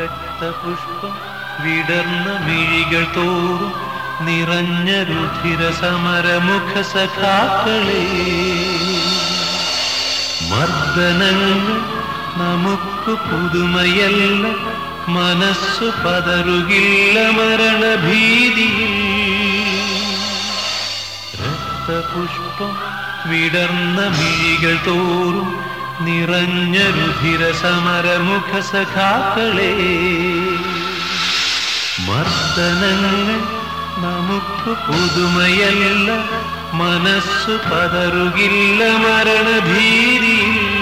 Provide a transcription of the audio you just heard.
രക്തപുഷ്പം വിടർന്ന മിഴികൾ തോറും നിറഞ്ഞ രുധിര സമരമുഖ സഖാക്കളെ മർദ്ദനങ്ങൾ നമുക്ക് പുതുമയല്ല മനസ്സു പതറുകില്ല മരണഭീതിയിൽ രക്തപുഷ്പം വിടർന്ന മിഴികൾ തോറും നിറഞ്ഞ രുധിര സമരമുഖ സഖാക്കളെ മർദ്ദനങ്ങൾ നമുക്ക് പുതുമയല്ല മനസ്സു പതറുകില്ല മരണഭീതിയിൽ